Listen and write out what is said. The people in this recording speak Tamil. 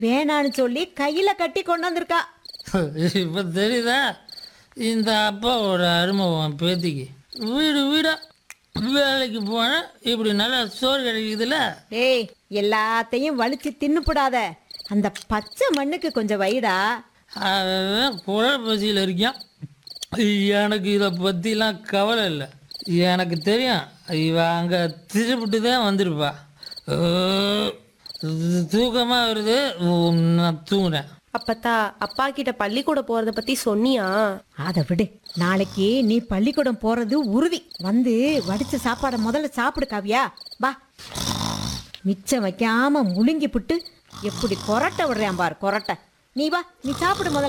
வேணான்னு சொல்லி கையில கட்டி கொண்டு வந்திருக்கா இப்போ தெரியுதா இந்த அப்பாவோட அருமை உன் பேத்திக்கு வீடு வீடா வேலைக்கு போனால் இப்படி நல்லா சோறு கிடைக்குதுல்ல டேய் எல்லாத்தையும் வலிச்சு தின்னுப்படாத அந்த பச்சை மண்ணுக்கு கொஞ்சம் வைடா அவன் குழல் பசியில் இருக்கான் எனக்கு இதை பற்றிலாம் கவலை இல்லை எனக்கு தெரியும் இவ அங்கே திருப்பிட்டு தான் வந்திருப்பா தூக்கமாக வருது உம், நான் தூங்குறேன் அப்பத்தா அப்பா கிட்ட பள்ளிக்கூடம் போறத பத்தி சொன்னியா அதை விடு நாளைக்கு நீ பள்ளிக்கூடம் போறது உறுதி வந்து வடிச்ச சாப்பாடை முதல்ல சாப்பிடு காவியா வா மிச்சம் வைக்காம முழுங்கி புட்டு எப்படி கொரட்டை விடுறான் பார் கொரட்டை நீ வா நீ சாப்பிடு முதல்ல